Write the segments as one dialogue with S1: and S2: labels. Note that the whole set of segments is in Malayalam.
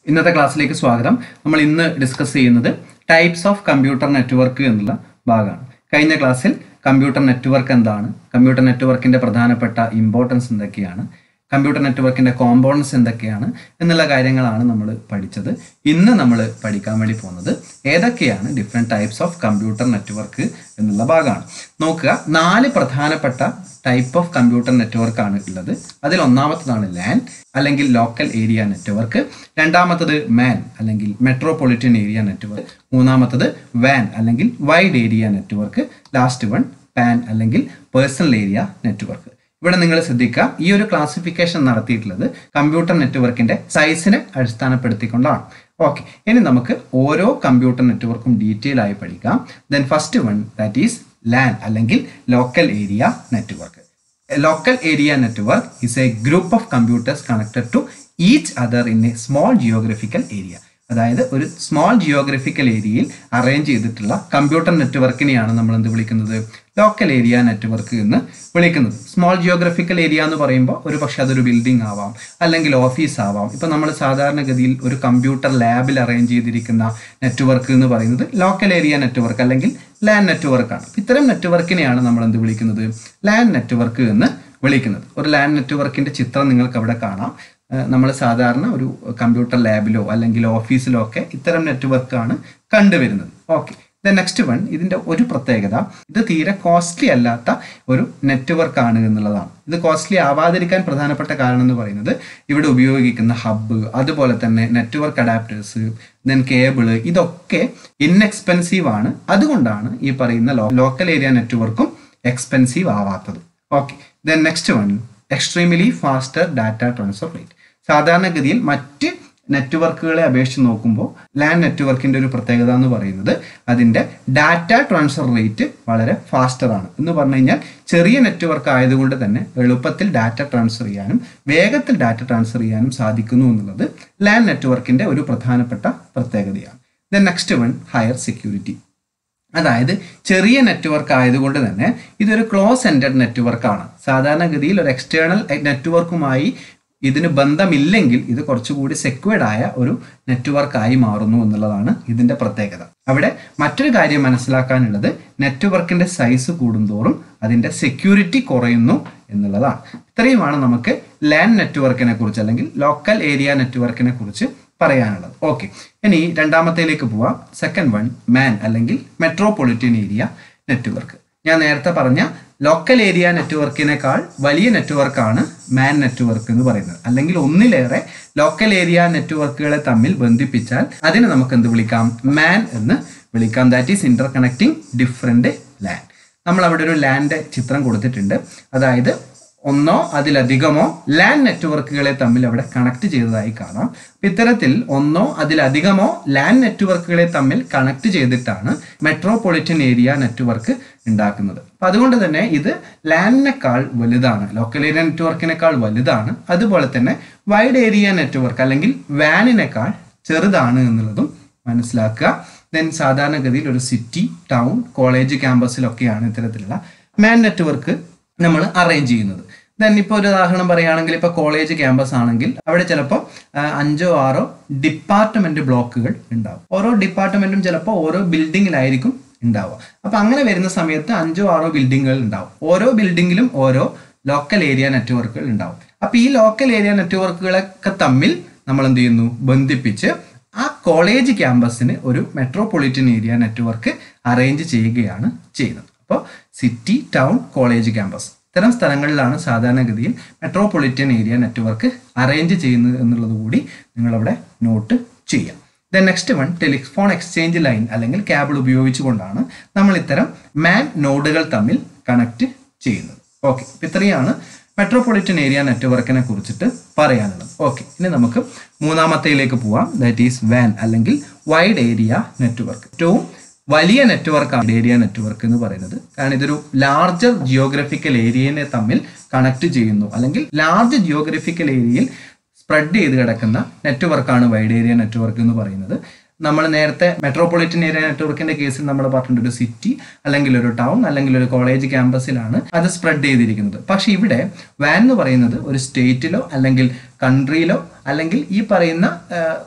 S1: ഇന്നത്തെ ക്ലാസ്സിലേക്ക് സ്വാഗതം നമ്മൾ ഇന്ന് ഡിസ്കസ് ചെയ്യുന്നത് ടൈപ്സ് ഓഫ് കമ്പ്യൂട്ടർ നെറ്റ്വർക്ക് എന്നുള്ള ഭാഗമാണ് കഴിഞ്ഞ ക്ലാസ്സിൽ കമ്പ്യൂട്ടർ നെറ്റ്വർക്ക് എന്താണ് കമ്പ്യൂട്ടർ നെറ്റ്വർക്കിന്റെ പ്രധാനപ്പെട്ട ഇമ്പോർട്ടൻസ് എന്തൊക്കെയാണ് കമ്പ്യൂട്ടർ നെറ്റ്വർക്കിന്റെ കോമ്പോണൻസ് എന്തൊക്കെയാണ് എന്നുള്ള കാര്യങ്ങളാണ് നമ്മൾ പഠിച്ചത് ഇന്ന് നമ്മൾ പഠിക്കാൻ വേണ്ടി പോകുന്നത് ഏതൊക്കെയാണ് different types of computer network എന്നുള്ള ഭാഗമാണ് നോക്കുക നാല് പ്രധാനപ്പെട്ട ടൈപ്പ് ഓഫ് കമ്പ്യൂട്ടർ നെറ്റ്വർക്ക് ആണ് ഉള്ളത് അതിൽ ഒന്നാമത്തതാണ് ലാൻ അല്ലെങ്കിൽ ലോക്കൽ ഏരിയ നെറ്റ്വർക്ക് രണ്ടാമത്തത് മാൻ അല്ലെങ്കിൽ മെട്രോപൊളിറ്റൻ ഏരിയ നെറ്റ്വർക്ക് മൂന്നാമത്തത് വാൻ അല്ലെങ്കിൽ wide area network last one PAN അല്ലെങ്കിൽ പേഴ്സണൽ ഏരിയ നെറ്റ്വർക്ക് ഇവിടെ നിങ്ങൾ ശ്രദ്ധിക്കുക ഈ ഒരു ക്ലാസിഫിക്കേഷൻ നടത്തിയിട്ടുള്ളത് കമ്പ്യൂട്ടർ നെറ്റ്വർക്കിന്റെ സൈസിനെ അടിസ്ഥാനപ്പെടുത്തിക്കൊണ്ടാണ് ഓക്കെ ഇനി നമുക്ക് ഓരോ കമ്പ്യൂട്ടർ നെറ്റ്വർക്കും ഡീറ്റെയിൽ ആയി പഠിക്കാം then first one that is LAN അല്ലെങ്കിൽ local area network local area network is a group of computers connected to each other in a small geographical area അതായത് ഒരു സ്മോൾ ജിയോഗ്രഫിക്കൽ ഏരിയയിൽ അറേഞ്ച് ചെയ്തിട്ടുള്ള കമ്പ്യൂട്ടർ നെറ്റ്വർക്കിനെയാണ് നമ്മൾ എന്ത് വിളിക്കുന്നത് ലോക്കൽ ഏരിയ നെറ്റ്വർക്ക് എന്ന് വിളിക്കുന്നത് സ്മോൾ ജിയോഗ്രഫിക്കൽ ഏരിയ എന്ന് പറയുമ്പോൾ ഒരു പക്ഷെ അതൊരു ബിൽഡിംഗ് ആവാം അല്ലെങ്കിൽ ഓഫീസ് ആവാം ഇപ്പം നമ്മൾ സാധാരണഗതിയിൽ ഒരു കമ്പ്യൂട്ടർ ലാബിൽ അറേഞ്ച് ചെയ്തിരിക്കുന്ന നെറ്റ്വർക്ക് എന്ന് പറയുന്നത് ലോക്കൽ ഏരിയ നെറ്റ്വർക്ക് അല്ലെങ്കിൽ ലാൻ നെറ്റ്വർക്കാണ് ഇത്തരം നെറ്റ്വർക്കിനെയാണ് നമ്മൾ എന്ത് വിളിക്കുന്നത് ലാൻ നെറ്റ്വർക്ക് എന്ന് വിളിക്കുന്നത് ഒരു ലാൻ നെറ്റ്വർക്കിന്റെ ചിത്രം നിങ്ങൾക്ക് അവിടെ കാണാം നമ്മൾ സാധാരണ ഒരു കമ്പ്യൂട്ടർ ലാബിലോ അല്ലെങ്കിൽ ഓഫീസിലോ ഒക്കെ ഇത്തരം നെറ്റ്വർക്കാണ് കണ്ടുവരുന്നത് ഓക്കെ ദ നെക്സ്റ്റ് വൺ ഇതിന്റെ ഒരു പ്രത്യേകത ഇത് തീരെ കോസ്റ്റ്ലി അല്ലാത്ത ഒരു നെറ്റ്വർക്ക് ആണ് എന്നുള്ളതാണ് ഇത് കോസ്റ്റ്ലി ആവാതിരിക്കാൻ പ്രധാനപ്പെട്ട കാരണം എന്ന് പറയുന്നത് ഇവിടെ ഉപയോഗിക്കുന്ന ഹബ്ബ് അതുപോലെ തന്നെ നെറ്റ്വർക്ക് അഡാപ്റ്റേഴ്സ് ദെൻ കേബിള് ഇതൊക്കെ ഇൻഎക്സ്പെൻസീവ് ആണ് അതുകൊണ്ടാണ് ഈ പറയുന്ന ലോക്കൽ ഏരിയ നെറ്റ്വർക്കും എക്സ്പെൻസീവ് ആവാത്തത് okay then next one extremely faster data transfer rate സാധാരണഗതിയിൽ മറ്റ് നെറ്റ്വർക്കുകളെ അപേക്ഷിച്ച് നോക്കുമ്പോൾ ലാൻഡ് നെറ്റ്വർക്കിന്റെ ഒരു പ്രത്യേകത എന്ന് പറയുന്നത് അതിന്റെ ഡാറ്റ ട്രാൻസ്ഫർ റേറ്റ് വളരെ ഫാസ്റ്റർ ആണ് എന്ന് പറഞ്ഞു കഴിഞ്ഞാൽ ചെറിയ നെറ്റ്വർക്ക് ആയതുകൊണ്ട് തന്നെ എളുപ്പത്തിൽ ഡാറ്റ ട്രാൻസ്ഫർ ചെയ്യാനും വേഗത്തിൽ ഡാറ്റ ട്രാൻസ്ഫർ ചെയ്യാനും സാധിക്കുന്നു എന്നുള്ളത് ലാൻഡ് നെറ്റ്വർക്കിന്റെ ഒരു പ്രധാനപ്പെട്ട പ്രത്യേകതയാണ് then next one higher security അതായത് ചെറിയ നെറ്റ്വർക്ക് ആയതുകൊണ്ട് തന്നെ ഇതൊരു ക്ലോസ് എൻഡഡ് നെറ്റ്വർക്കാണ് സാധാരണഗതിയിൽ ഒരു എക്സ്റ്റേണൽ നെറ്റ്വർക്കുമായി ഇതിന് ബന്ധമില്ലെങ്കിൽ ഇത് കുറച്ചുകൂടി സെക്വേർഡ് ആയ ഒരു നെറ്റ്വർക്കായി മാറുന്നു എന്നുള്ളതാണ് ഇതിന്റെ പ്രത്യേകത അവിടെ മറ്റൊരു കാര്യം മനസ്സിലാക്കാനുള്ളത് നെറ്റ്വർക്കിന്റെ സൈസ് കൂടുന്തോറും അതിന്റെ സെക്യൂരിറ്റി കുറയുന്നു എന്നുള്ളതാണ് ഇത്രയുമാണ് നമുക്ക് ലാൻഡ് നെറ്റ്വർക്കിനെ കുറിച്ച് അല്ലെങ്കിൽ ലോക്കൽ ഏരിയ നെറ്റ്വർക്കിനെ കുറിച്ച് പറയാനുള്ളത് ഓക്കെ ഇനി രണ്ടാമത്തേലേക്ക് പോവാം സെക്കൻഡ് വൺ മാൻ അല്ലെങ്കിൽ മെട്രോപൊളിറ്റൻ ഏരിയ നെറ്റ്വർക്ക് ഞാൻ നേരത്തെ പറഞ്ഞ ലോക്കൽ ഏരിയ നെറ്റ്വർക്കിനേക്കാൾ വലിയ നെറ്റ്വർക്കാണ് മാൻ നെറ്റ്വർക്ക് എന്ന് പറയുന്നത് അല്ലെങ്കിൽ ഒന്നിലേറെ ലോക്കൽ ഏരിയ നെറ്റ്വർക്കുകളെ തമ്മിൽ ബന്ധിപ്പിച്ചാൽ അതിനെ നമുക്ക് എന്ത് വിളിക്കാം മാൻ എന്ന് വിളിക്കാം that is interconnecting different LAN നമ്മൾ അവിടെ ഒരു ലാൻഡ് ചിത്രം കൊടുത്തിട്ടുണ്ട് അതായത് ഒന്നോ അതിലധികമോ ലാൻഡ് നെറ്റ്വർക്കുകളെ തമ്മിൽ അവിടെ കണക്ട് ചെയ്തതായി കാണാം ഇത്തരത്തിൽ ഒന്നോ അതിലധികമോ ലാൻഡ് നെറ്റ്വർക്കുകളെ തമ്മിൽ കണക്ട് ചെയ്തിട്ടാണ് മെട്രോപൊളിറ്റൻ ഏരിയ നെറ്റ്വർക്ക് ഉണ്ടാക്കുന്നത് അപ്പൊ അതുകൊണ്ട് തന്നെ ഇത് ലാൻഡിനേക്കാൾ വലുതാണ് ലോക്കൽ ഏരിയ നെറ്റ്വർക്കിനേക്കാൾ വലുതാണ് അതുപോലെ തന്നെ വൈഡ് ഏരിയ നെറ്റ്വർക്ക് അല്ലെങ്കിൽ വാനിനേക്കാൾ ചെറുതാണ് എന്നുള്ളതും മനസ്സിലാക്കുക ദെൻ സാധാരണഗതിയിൽ ഒരു സിറ്റി ടൗൺ കോളേജ് ക്യാമ്പസിലൊക്കെയാണ് ഇത്തരത്തിലുള്ള മാൻ നെറ്റ്വർക്ക് നമ്മൾ അറേഞ്ച് ചെയ്യുന്നത് ദെൻ ഇപ്പോൾ ഒരു ഉദാഹരണം പറയുകയാണെങ്കിൽ ഇപ്പോൾ കോളേജ് ക്യാമ്പസ് ആണെങ്കിൽ അവിടെ ചിലപ്പോൾ അഞ്ചോ ആറോ ഡിപ്പാർട്ട്മെന്റ് ബ്ലോക്കുകൾ ഉണ്ടാവും ഓരോ ഡിപ്പാർട്ട്മെന്റും ചിലപ്പോൾ ഓരോ ബിൽഡിങ്ങിലായിരിക്കും ഉണ്ടാവുക അപ്പൊ അങ്ങനെ വരുന്ന സമയത്ത് അഞ്ചോ ആറോ ബിൽഡിങ്ങുകൾ ഉണ്ടാവും ഓരോ ബിൽഡിങ്ങിലും ഓരോ ലോക്കൽ ഏരിയ നെറ്റ്വർക്കുകൾ ഉണ്ടാവും അപ്പൊ ഈ ലോക്കൽ ഏരിയ നെറ്റ്വർക്കുകളൊക്കെ തമ്മിൽ നമ്മൾ എന്ത് ചെയ്യുന്നു ബന്ധിപ്പിച്ച് ആ കോളേജ് ക്യാമ്പസിന് ഒരു മെട്രോപൊളിറ്റൻ ഏരിയ നെറ്റ്വർക്ക് അറേഞ്ച് ചെയ്യുകയാണ് ചെയ്യുന്നത് അപ്പോൾ സിറ്റി ടൗൺ കോളേജ് ക്യാമ്പസ് ഇത്തരം സ്ഥലങ്ങളിലാണ് സാധാരണഗതിയിൽ മെട്രോപൊളിറ്റൻ ഏരിയ നെറ്റ്വർക്ക് അറേഞ്ച് ചെയ്യുന്നത് എന്നുള്ളത് കൂടി നിങ്ങളവിടെ നോട്ട് ചെയ്യാം then next one telephone exchange line അല്ലെങ്കിൽ കേബിൾ ഉപയോഗിച്ചുകൊണ്ടാണ് നമ്മൾ ഇത്തരം മാൻ നോഡുകൾ തമ്മിൽ കണക്ട് ചെയ്യുന്നത് ഓക്കെ ഇത്രയാണ് മെട്രോപൊളിറ്റൻ ഏരിയ നെറ്റ്വർക്കിനെ കുറിച്ചിട്ട് പറയാനുള്ളത് ഓക്കെ ഇനി നമുക്ക് മൂന്നാമത്തേലേക്ക് പോവാം ദാറ്റ് ഈസ് വാൻ അല്ലെങ്കിൽ വൈഡ് ഏരിയ നെറ്റ്വർക്ക് ഏറ്റവും വലിയ നെറ്റ്വർക്കാണ് ഏരിയ നെറ്റ്വർക്ക് എന്ന് പറയുന്നത് കാരണം ഇതൊരു ലാർജർ ജിയോഗ്രഫിക്കൽ ഏരിയനെ തമ്മിൽ കണക്ട് ചെയ്യുന്നു അല്ലെങ്കിൽ ലാർജ് ജിയോഗ്രഫിക്കൽ ഏരിയയിൽ സ്പ്രെഡ് ചെയ്ത് കിടക്കുന്ന നെറ്റ്വർക്കാണ് വൈഡ് ഏരിയ നെറ്റ്വർക്ക് എന്ന് പറയുന്നത് നമ്മൾ നേരത്തെ മെട്രോപൊളിറ്റൻ ഏരിയ നെറ്റ്വർക്കിന്റെ കേസിൽ നമ്മൾ പറഞ്ഞിട്ടുണ്ട് ഒരു സിറ്റി അല്ലെങ്കിൽ ഒരു ടൗൺ അല്ലെങ്കിൽ ഒരു കോളേജ് ക്യാമ്പസിലാണ് അത് സ്പ്രെഡ് ചെയ്തിരിക്കുന്നത് പക്ഷെ ഇവിടെ വാൻ എന്ന് പറയുന്നത് ഒരു സ്റ്റേറ്റിലോ അല്ലെങ്കിൽ കൺട്രിയിലോ അല്ലെങ്കിൽ ഈ പറയുന്ന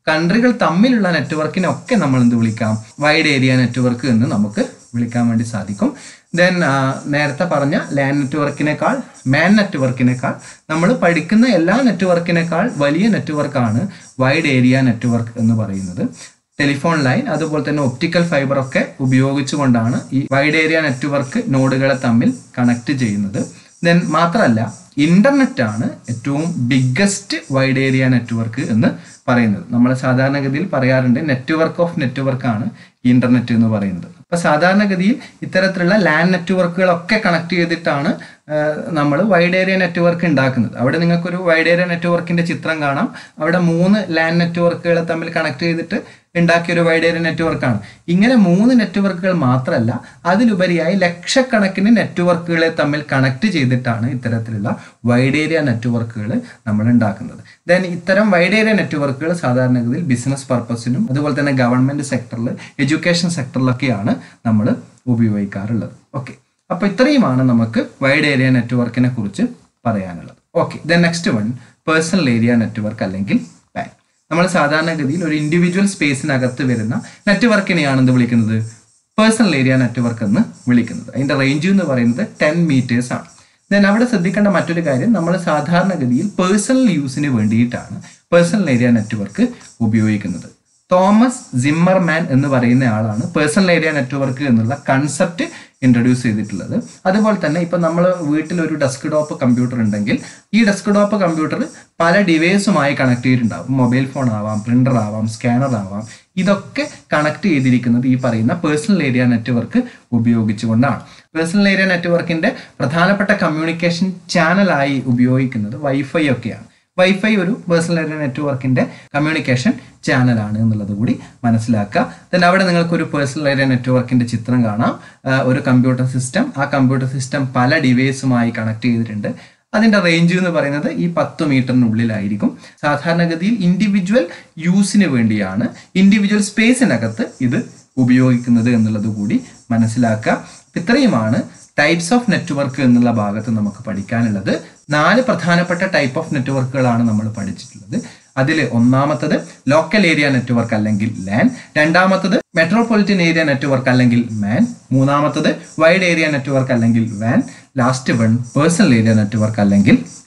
S1: കൺട്രികൾ തമ്മിലുള്ള നെറ്റ്വർക്കിനെ ഒക്കെ നമ്മൾ എന്ത് വിളിക്കാം വൈഡ് ഏരിയ നെറ്റ്വർക്ക് എന്ന് നമുക്ക് വിളിക്കാൻ വേണ്ടി സാധിക്കും ദെൻ നേരത്തെ പറഞ്ഞ ലാൻഡ് നെറ്റ്വർക്കിനേക്കാൾ മാൻ നെറ്റ്വർക്കിനേക്കാൾ നമ്മൾ പഠിക്കുന്ന എല്ലാ നെറ്റ്വർക്കിനേക്കാൾ വലിയ നെറ്റ്വർക്കാണ് വൈഡ് ഏരിയ നെറ്റ്വർക്ക് എന്ന് പറയുന്നത് ടെലിഫോൺ ലൈൻ അതുപോലെ തന്നെ ഒപ്റ്റിക്കൽ ഫൈബർ ഒക്കെ ഉപയോഗിച്ചുകൊണ്ടാണ് ഈ വൈഡ് ഏരിയ നെറ്റ്വർക്ക് നോഡുകളെ തമ്മിൽ കണക്ട് ചെയ്യുന്നത് ദെൻ മാത്രമല്ല ഇന്റർനെറ്റ് ആണ് ഏറ്റവും ബിഗ്ഗസ്റ്റ് വൈഡ് ഏരിയ നെറ്റ്വർക്ക് എന്ന് പറയുന്നത് നമ്മൾ സാധാരണഗതിയിൽ പറയാറുണ്ട് നെറ്റ്വർക്ക് ഓഫ് നെറ്റ്വർക്ക് ആണ് ഇന്റർനെറ്റ് എന്ന് പറയുന്നത് അപ്പൊ സാധാരണഗതിയിൽ ഇത്തരത്തിലുള്ള ലാൻഡ് നെറ്റ്വർക്കുകളൊക്കെ കണക്ട് ചെയ്തിട്ടാണ് നമ്മൾ വൈഡ് ഏരിയ നെറ്റ്വർക്ക് ഉണ്ടാക്കുന്നത് അവിടെ നിങ്ങൾക്കൊരു വൈഡ് ഏരിയ നെറ്റ്വർക്കിന്റെ ചിത്രം കാണാം അവിടെ മൂന്ന് ലാൻഡ് നെറ്റ്വർക്കുകളെ തമ്മിൽ കണക്ട് ചെയ്തിട്ട് ഉണ്ടാക്കിയ ഒരു വൈഡ് ഏരിയ നെറ്റ്വർക്കാണ് ഇങ്ങനെ മൂന്ന് നെറ്റ്വർക്കുകൾ മാത്രമല്ല അതിലുപരിയായി ലക്ഷക്കണക്കിന് നെറ്റ്വർക്കുകളെ തമ്മിൽ കണക്ട് ചെയ്തിട്ടാണ് ഇത്തരത്തിലുള്ള വൈഡ് ഏരിയ നെറ്റ്വർക്കുകൾ നമ്മൾ ഉണ്ടാക്കുന്നത് ദെൻ ഇത്തരം വൈഡ് ഏരിയ നെറ്റ്വർക്കുകൾ സാധാരണഗതിയിൽ ബിസിനസ് പർപ്പസിനും അതുപോലെ തന്നെ ഗവൺമെന്റ് സെക്ടറിൽ എഡ്യൂക്കേഷൻ സെക്ടറിലൊക്കെയാണ് നമ്മൾ ഉപയോഗിക്കാറുള്ളത് ഓക്കെ അപ്പൊ ഇത്രയുമാണ് നമുക്ക് വൈഡ് ഏരിയ നെറ്റ്വർക്കിനെ കുറിച്ച് പറയാനുള്ളത് okay then next one personal area network അല്ലെങ്കിൽ പാൻ നമ്മൾ സാധാരണഗതിയിൽ ഒരു ഇൻഡിവിജ്വൽ സ്പേസിനകത്ത് വരുന്ന നെറ്റ്വർക്കിനെയാണ് എന്ത് വിളിക്കുന്നത് പേഴ്സണൽ ഏരിയ നെറ്റ്വർക്ക് എന്ന് വിളിക്കുന്നത് അതിന്റെ റേഞ്ച് എന്ന് പറയുന്നത് ടെൻ മീറ്റേഴ്സ് ആണ് ദെൻ അവിടെ ശ്രദ്ധിക്കേണ്ട മറ്റൊരു കാര്യം നമ്മൾ സാധാരണഗതിയിൽ പേഴ്സണൽ യൂസിന് വേണ്ടിയിട്ടാണ് പേഴ്സണൽ ഏരിയ നെറ്റ്വർക്ക് ഉപയോഗിക്കുന്നത് തോമസ് സിമ്മർമാൻ എന്ന് പറയുന്ന ആളാണ് പേഴ്സണൽ ഏരിയ നെറ്റ്വർക്ക് എന്നുള്ള കൺസെപ്റ്റ് ഇൻട്രൊഡ്യൂസ് ചെയ്തിട്ടുള്ളത് അതുപോലെ തന്നെ ഇപ്പൊ നമ്മൾ വീട്ടിൽ ഒരു ഡെസ്ക്ടോപ്പ് കമ്പ്യൂട്ടർ ഉണ്ടെങ്കിൽ ഈ ഡെസ്ക്ടോപ്പ് കമ്പ്യൂട്ടർ പല ഡിവൈസുമായി കണക്ട് ചെയ്തിട്ടുണ്ടാവും മൊബൈൽ ഫോൺ ആവാം പ്രിന്റർ ആവാം സ്കാനർ ആവാം ഇതൊക്കെ കണക്ട് ചെയ്തിരിക്കുന്നത് ഈ പറയുന്ന പേഴ്സണൽ ഏരിയ നെറ്റ്വർക്ക് ഉപയോഗിച്ചുകൊണ്ടാണ് പേഴ്സണൽ ഏരിയ നെറ്റ്വർക്കിന്റെ പ്രധാനപ്പെട്ട കമ്മ്യൂണിക്കേഷൻ ചാനലായി ഉപയോഗിക്കുന്നത് വൈഫൈ ഒക്കെയാണ് വൈഫൈ ഒരു പേഴ്സണൽ ഏരിയ നെറ്റ്വർക്കിന്റെ കമ്മ്യൂണിക്കേഷൻ ചാനലാണ് എന്നുള്ളത് കൂടി മനസ്സിലാക്കുക ദെൻ അവിടെ നിങ്ങൾക്ക് ഒരു പേഴ്സണൽ ഏരിയ നെറ്റ്വർക്കിന്റെ ചിത്രം കാണാം ആ, ഒരു കമ്പ്യൂട്ടർ സിസ്റ്റം ആ കമ്പ്യൂട്ടർ സിസ്റ്റം പല ഡിവൈസുമായി കണക്ട് ചെയ്തിട്ടുണ്ട് അതിന്റെ റേഞ്ച് എന്ന് പറയുന്നത് ഈ പത്ത് മീറ്ററിനുള്ളിലായിരിക്കും സാധാരണഗതിയിൽ ഇൻഡിവിജ്വൽ യൂസിന് വേണ്ടിയാണ് ഇൻഡിവിജ്വൽ സ്പേസിനകത്ത് ഇത് ഉപയോഗിക്കുന്നത് എന്നുള്ളത് കൂടി മനസ്സിലാക്കുക ഇത്രയുമാണ് ടൈപ്സ് ഓഫ് നെറ്റ്വർക്ക് എന്നുള്ള ഭാഗത്ത് നമുക്ക് പഠിക്കാനുള്ളത് നാല് പ്രധാനപ്പെട്ട ടൈപ്പ് ഓഫ് നെറ്റ്വർക്കുകളാണ് നമ്മൾ പഠിച്ചിട്ടുള്ളത് അതിൽ ഒന്നാമത്തത് ലോക്കൽ ഏരിയ നെറ്റ്വർക്ക് അല്ലെങ്കിൽ ലാൻ രണ്ടാമത്തത് മെട്രോപൊളിറ്റൻ ഏരിയ നെറ്റ്വർക്ക് അല്ലെങ്കിൽ മാൻ മൂന്നാമത്തത് വൈഡ് ഏരിയ നെറ്റ്വർക്ക് അല്ലെങ്കിൽ വാൻ last one personal area network അല്ലെങ്കിൽ